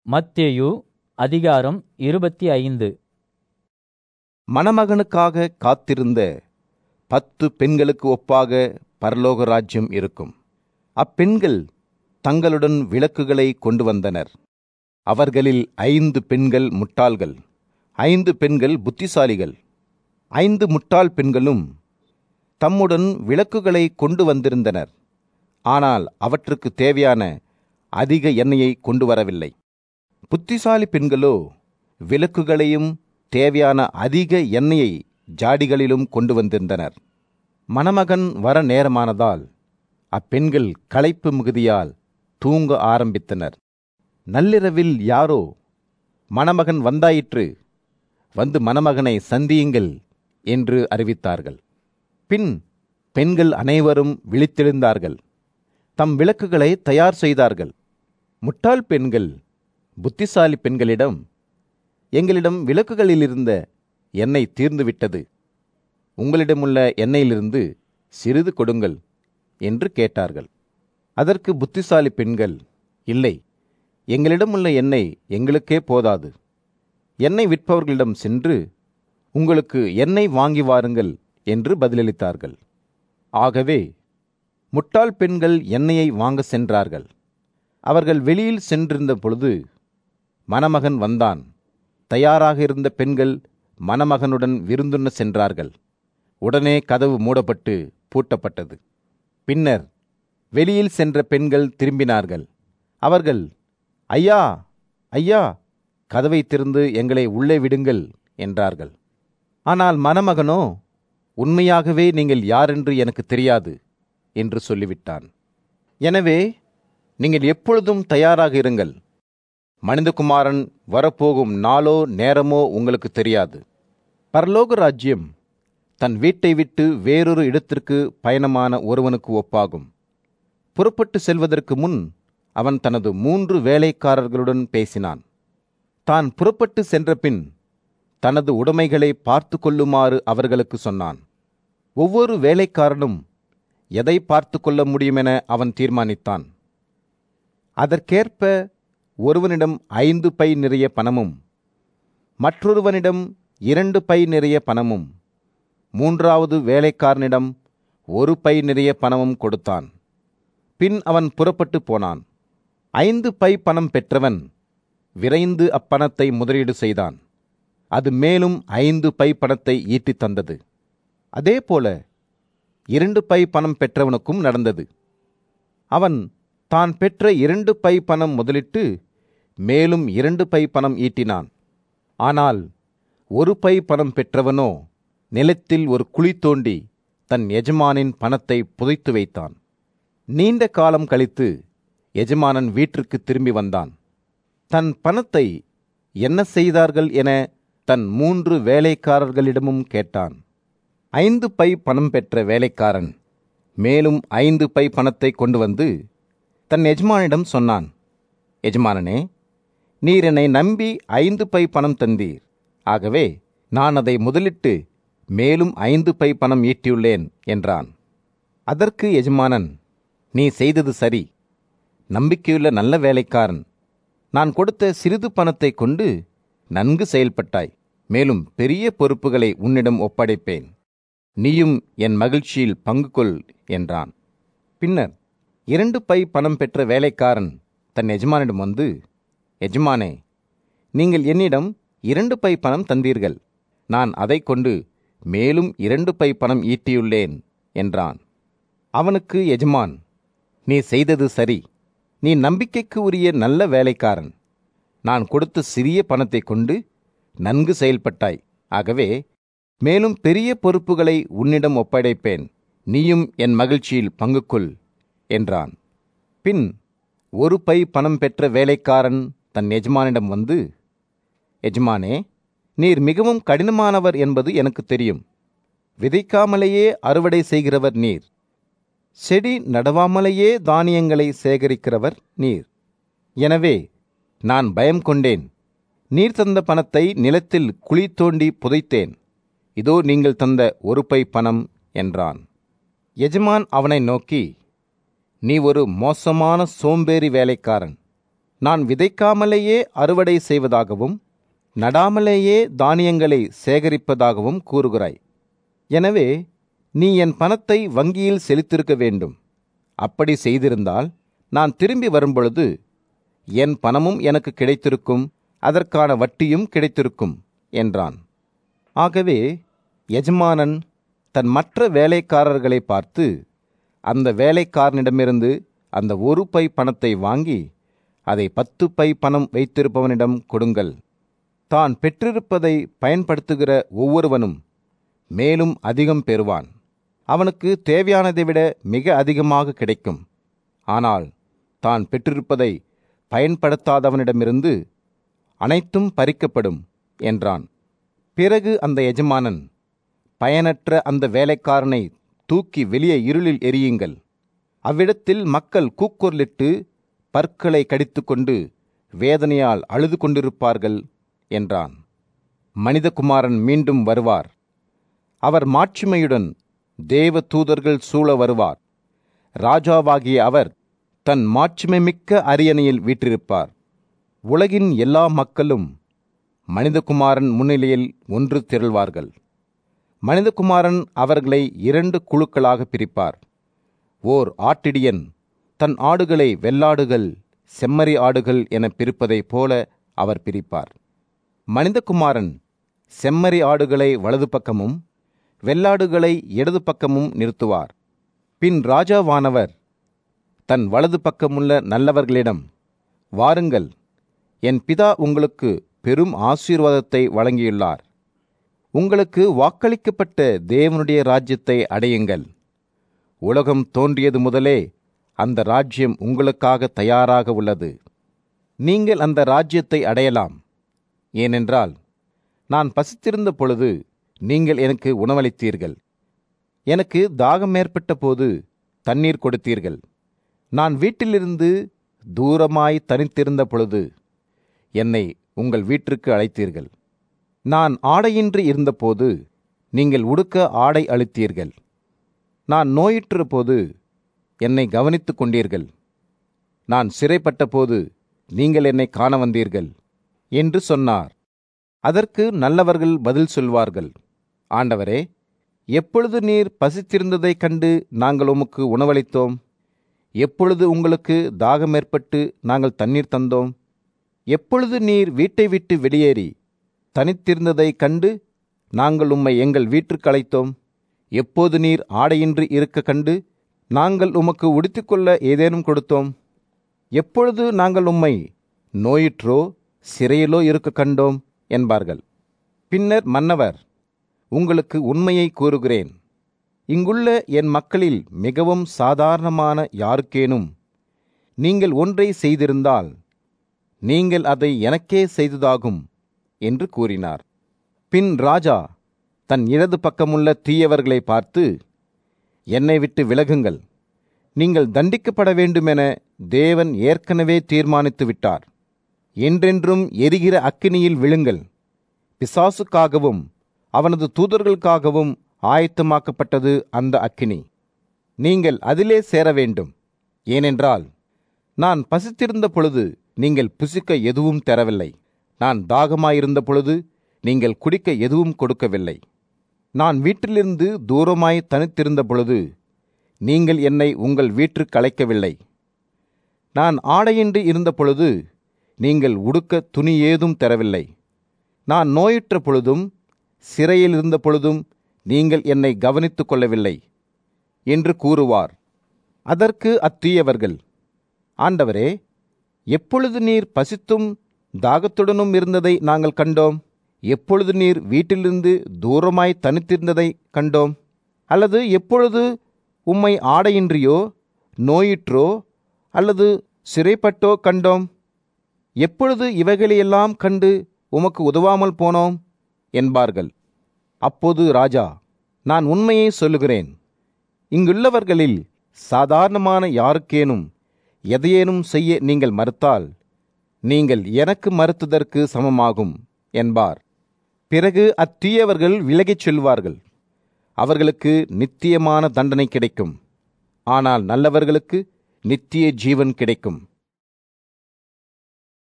மத்தேயு அதிகாரம் இருபத்தி ஐந்து மணமகனுக்காக காத்திருந்த பத்து பெண்களுக்கு ஒப்பாக பரலோக ராஜ்யம் இருக்கும் அப்பெண்கள் தங்களுடன் விளக்குகளை கொண்டு வந்தனர் அவர்களில் ஐந்து பெண்கள் முட்டாள்கள் ஐந்து பெண்கள் புத்திசாலிகள் ஐந்து முட்டாள் பெண்களும் தம்முடன் விளக்குகளை கொண்டு வந்திருந்தனர் ஆனால் அவற்றுக்கு தேவையான அதிக எண்ணெயை கொண்டு வரவில்லை புத்திசாலி பெண்களோ விளக்குகளையும் தேவையான அதிக எண்ணெயை ஜாடிகளிலும் கொண்டு வந்திருந்தனர் மணமகன் வர நேரமானதால் அப்பெண்கள் களைப்பு மிகுதியால் தூங்க ஆரம்பித்தனர் நள்ளிரவில் யாரோ மணமகன் வந்தாயிற்று வந்து மணமகனை சந்தியுங்கள் என்று அறிவித்தார்கள் பின் பெண்கள் அனைவரும் விழித்தெழுந்தார்கள் தம் விளக்குகளை தயார் செய்தார்கள் முட்டாள் பெண்கள் புத்திசாலி பெண்களிடம் எங்களிடம் விளக்குகளிலிருந்த எண்ணெய் தீர்ந்துவிட்டது உங்களிடமுள்ள எண்ணெயிலிருந்து சிறிது கொடுங்கள் என்று கேட்டார்கள் அதற்கு புத்திசாலி பெண்கள் இல்லை எங்களிடமுள்ள எண்ணெய் எங்களுக்கே போதாது எண்ணெய் விற்பவர்களிடம் சென்று உங்களுக்கு எண்ணெய் வாங்கி வாருங்கள் என்று பதிலளித்தார்கள் ஆகவே முட்டாள் பெண்கள் எண்ணெயை வாங்க சென்றார்கள் அவர்கள் வெளியில் சென்றிருந்த பொழுது மணமகன் வந்தான் தயாராக இருந்த பெண்கள் மணமகனுடன் விருந்துண்ண சென்றார்கள் உடனே கதவு மூடப்பட்டு பூட்டப்பட்டது பின்னர் வெளியில் சென்ற பெண்கள் திரும்பினார்கள் அவர்கள் ஐயா ஐயா கதவை திறந்து எங்களை உள்ளே விடுங்கள் என்றார்கள் ஆனால் மணமகனோ உண்மையாகவே நீங்கள் யாரென்று எனக்கு தெரியாது என்று சொல்லிவிட்டான் எனவே நீங்கள் எப்பொழுதும் தயாராக இருங்கள் மனிதகுமாரன் வரப்போகும் நாளோ நேரமோ உங்களுக்கு தெரியாது பரலோக ராஜ்யம் தன் வீட்டை விட்டு வேறொரு இடத்திற்கு பயணமான ஒருவனுக்கு ஒப்பாகும் புறப்பட்டு செல்வதற்கு முன் அவன் தனது மூன்று வேலைக்காரர்களுடன் பேசினான் தான் புறப்பட்டு சென்றபின் தனது உடைமைகளை பார்த்து கொள்ளுமாறு அவர்களுக்கு சொன்னான் ஒவ்வொரு வேலைக்காரனும் எதை பார்த்து கொள்ள முடியுமென அவன் தீர்மானித்தான் அதற்கேற்ப ஒருவனிடம் ஐந்து பை நிறைய பணமும் மற்றொருவனிடம் இரண்டு பை நிறைய பணமும் மூன்றாவது வேலைக்காரனிடம் ஒரு பை நிறைய பணமும் கொடுத்தான் பின் அவன் புறப்பட்டு போனான் ஐந்து பை பணம் பெற்றவன் விரைந்து அப்பணத்தை முதலீடு செய்தான் அது மேலும் ஐந்து பை பணத்தை ஈட்டித் தந்தது அதேபோல இரண்டு பை பணம் பெற்றவனுக்கும் நடந்தது அவன் தான் பெற்ற இரண்டு பை பணம் முதலிட்டு மேலும் இரண்டு பை பணம் ஈட்டினான் ஆனால் ஒரு பை பணம் பெற்றவனோ நிலத்தில் ஒரு குழி தோண்டி தன் எஜமானின் பணத்தை புதைத்து வைத்தான் நீண்ட காலம் கழித்து எஜமானன் வீட்டிற்கு திரும்பி வந்தான் தன் பணத்தை என்ன செய்தார்கள் என தன் மூன்று வேலைக்காரர்களிடமும் கேட்டான் ஐந்து பை பணம் பெற்ற வேலைக்காரன் மேலும் ஐந்து பை பணத்தை கொண்டு வந்து தன் எஜமானிடம் சொன்னான் எஜமானனே நீர் என்னை நம்பி ஐந்து பை பணம் தந்தீர் ஆகவே நான் அதை முதலிட்டு மேலும் ஐந்து பை பணம் ஈட்டியுள்ளேன் என்றான் அதற்கு எஜமானன் நீ செய்தது சரி நம்பிக்கையுள்ள நல்ல வேலைக்காரன் நான் கொடுத்த சிறிது பணத்தை கொண்டு நன்கு செயல்பட்டாய் மேலும் பெரிய பொறுப்புகளை உன்னிடம் ஒப்படைப்பேன் நீயும் என் மகிழ்ச்சியில் பங்கு கொள் என்றான் பின்னர் இரண்டு பை பணம் பெற்ற வேலைக்காரன் தன் எஜமானிடம் வந்து எஜமானே நீங்கள் என்னிடம் இரண்டு பை பணம் தந்தீர்கள் நான் அதை கொண்டு மேலும் இரண்டு பை பணம் ஈட்டியுள்ளேன் என்றான் அவனுக்கு எஜமான் நீ செய்தது சரி நீ நம்பிக்கைக்கு உரிய நல்ல வேலைக்காரன் நான் கொடுத்த சிறிய பணத்தை கொண்டு நன்கு செயல்பட்டாய் ஆகவே மேலும் பெரிய பொறுப்புகளை உன்னிடம் ஒப்படைப்பேன் நீயும் என் மகிழ்ச்சியில் பங்கு கொள் என்றான் பின் ஒரு பை பணம் பெற்ற வேலைக்காரன் தன் எஜமானிடம் வந்து எஜமானே நீர் மிகவும் கடினமானவர் என்பது எனக்கு தெரியும் விதைக்காமலேயே அறுவடை செய்கிறவர் நீர் செடி நடவாமலேயே தானியங்களை சேகரிக்கிறவர் நீர் எனவே நான் பயம் கொண்டேன் நீர் தந்த பணத்தை நிலத்தில் குழி தோண்டி புதைத்தேன் இதோ நீங்கள் தந்த ஒரு பை பணம் என்றான் எஜமான் அவனை நோக்கி நீ ஒரு மோசமான சோம்பேறி வேலைக்காரன் நான் விதைக்காமலேயே அறுவடை செய்வதாகவும் நடாமலேயே தானியங்களை சேகரிப்பதாகவும் கூறுகிறாய் எனவே நீ என் பணத்தை வங்கியில் செலுத்திருக்க வேண்டும் அப்படி செய்திருந்தால் நான் திரும்பி வரும்பொழுது என் பணமும் எனக்கு கிடைத்திருக்கும் அதற்கான வட்டியும் கிடைத்திருக்கும் என்றான் ஆகவே எஜமானன் தன் மற்ற வேலைக்காரர்களை பார்த்து அந்த வேலைக்காரனிடமிருந்து அந்த ஒரு பை பணத்தை வாங்கி அதை பத்து பை பணம் வைத்திருப்பவனிடம் கொடுங்கள் தான் பெற்றிருப்பதை பயன்படுத்துகிற ஒவ்வொருவனும் மேலும் அதிகம் பெறுவான் அவனுக்கு தேவையானதை விட மிக அதிகமாக கிடைக்கும் ஆனால் தான் பெற்றிருப்பதை பயன்படுத்தாதவனிடமிருந்து அனைத்தும் பறிக்கப்படும் என்றான் பிறகு அந்த எஜமானன் பயனற்ற அந்த வேலைக்காரனை தூக்கி வெளியே இருளில் எரியுங்கள் அவ்விடத்தில் மக்கள் கூக்குரலிட்டு பற்களை கடித்துக்கொண்டு வேதனையால் அழுது கொண்டிருப்பார்கள் என்றான் மனிதகுமாரன் மீண்டும் வருவார் அவர் மாட்சிமையுடன் தேவ தூதர்கள் சூழ வருவார் ராஜாவாகிய அவர் தன் மாட்சிமை மிக்க அரியணையில் வீற்றிருப்பார் உலகின் எல்லா மக்களும் மனிதகுமாரன் முன்னிலையில் ஒன்று திரள்வார்கள் மனிதகுமாரன் அவர்களை இரண்டு குழுக்களாக பிரிப்பார் ஓர் ஆட்டிடியன் தன் ஆடுகளை வெள்ளாடுகள் செம்மறி ஆடுகள் என பிரிப்பதைப் போல அவர் பிரிப்பார் மனிதகுமாரன் செம்மறி ஆடுகளை வலது பக்கமும் வெள்ளாடுகளை இடது பக்கமும் நிறுத்துவார் பின் ராஜாவானவர் தன் வலது பக்கமுள்ள நல்லவர்களிடம் வாருங்கள் என் பிதா உங்களுக்கு பெரும் ஆசீர்வாதத்தை வழங்கியுள்ளார் உங்களுக்கு வாக்களிக்கப்பட்ட தேவனுடைய ராஜ்யத்தை அடையுங்கள் உலகம் தோன்றியது முதலே அந்த ராஜ்யம் உங்களுக்காக தயாராக உள்ளது நீங்கள் அந்த ராஜ்யத்தை அடையலாம் ஏனென்றால் நான் பசித்திருந்த பொழுது நீங்கள் எனக்கு உணவளித்தீர்கள் எனக்கு தாகம் ஏற்பட்ட போது தண்ணீர் கொடுத்தீர்கள் நான் வீட்டிலிருந்து தூரமாய் தனித்திருந்த பொழுது என்னை உங்கள் வீட்டிற்கு அழைத்தீர்கள் நான் ஆடையின்றி இருந்தபோது நீங்கள் உடுக்க ஆடை அளித்தீர்கள் நான் நோயுற்ற போது என்னை கவனித்துக் கொண்டீர்கள் நான் சிறைப்பட்ட போது நீங்கள் என்னை காண வந்தீர்கள் என்று சொன்னார் அதற்கு நல்லவர்கள் பதில் சொல்வார்கள் ஆண்டவரே எப்பொழுது நீர் பசித்திருந்ததைக் கண்டு நாங்கள் உமக்கு உணவளித்தோம் எப்பொழுது உங்களுக்கு தாகம் ஏற்பட்டு நாங்கள் தண்ணீர் தந்தோம் எப்பொழுது நீர் வீட்டை விட்டு வெளியேறி தனித்திருந்ததைக் கண்டு நாங்கள் உம்மை எங்கள் வீட்டிற்கு அழைத்தோம் எப்போது நீர் ஆடையின்றி இருக்க கண்டு நாங்கள் உமக்கு உடுத்திக்கொள்ள ஏதேனும் கொடுத்தோம் எப்பொழுது நாங்கள் உம்மை நோயிற்றோ சிறையிலோ இருக்க கண்டோம் என்பார்கள் பின்னர் மன்னவர் உங்களுக்கு உண்மையை கூறுகிறேன் இங்குள்ள என் மக்களில் மிகவும் சாதாரணமான யாருக்கேனும் நீங்கள் ஒன்றை செய்திருந்தால் நீங்கள் அதை எனக்கே செய்ததாகும் என்று கூறினார் பின் ராஜா தன் இடது பக்கமுள்ள தீயவர்களை பார்த்து என்னை விட்டு விலகுங்கள் நீங்கள் தண்டிக்கப்பட வேண்டுமென தேவன் ஏற்கனவே தீர்மானித்து விட்டார் என்றென்றும் எரிகிற அக்கினியில் விழுங்கள் பிசாசுக்காகவும் அவனது தூதர்களுக்காகவும் ஆயத்தமாக்கப்பட்டது அந்த அக்கினி நீங்கள் அதிலே சேர வேண்டும் ஏனென்றால் நான் பசித்திருந்த பொழுது நீங்கள் புசிக்க எதுவும் தரவில்லை நான் தாகமாயிருந்த பொழுது நீங்கள் குடிக்க எதுவும் கொடுக்கவில்லை நான் வீட்டிலிருந்து தூரமாய் தனித்திருந்த பொழுது நீங்கள் என்னை உங்கள் வீட்டிற்கு அழைக்கவில்லை நான் ஆடையின்றி இருந்த பொழுது நீங்கள் உடுக்க துணி ஏதும் தரவில்லை நான் நோயுற்ற பொழுதும் சிறையில் இருந்த பொழுதும் நீங்கள் என்னை கவனித்துக் கொள்ளவில்லை என்று கூறுவார் அதற்கு அத்தீயவர்கள் ஆண்டவரே எப்பொழுது நீர் பசித்தும் தாகத்துடனும் இருந்ததை நாங்கள் கண்டோம் எப்பொழுது நீர் வீட்டிலிருந்து தூரமாய் தனித்திருந்ததை கண்டோம் அல்லது எப்பொழுது உம்மை ஆடையின்றியோ நோயிற்றோ அல்லது சிறைப்பட்டோ கண்டோம் எப்பொழுது இவைகளையெல்லாம் கண்டு உமக்கு உதவாமல் போனோம் என்பார்கள் அப்போது ராஜா நான் உண்மையை சொல்லுகிறேன் இங்குள்ளவர்களில் சாதாரணமான யாருக்கேனும் எதையேனும் செய்ய நீங்கள் மறுத்தால் நீங்கள் எனக்கு மறுத்ததற்கு சமமாகும் என்பார் பிறகு அத்தீயவர்கள் விலகிச் செல்வார்கள் அவர்களுக்கு நித்தியமான தண்டனை கிடைக்கும் ஆனால் நல்லவர்களுக்கு நித்திய ஜீவன் கிடைக்கும்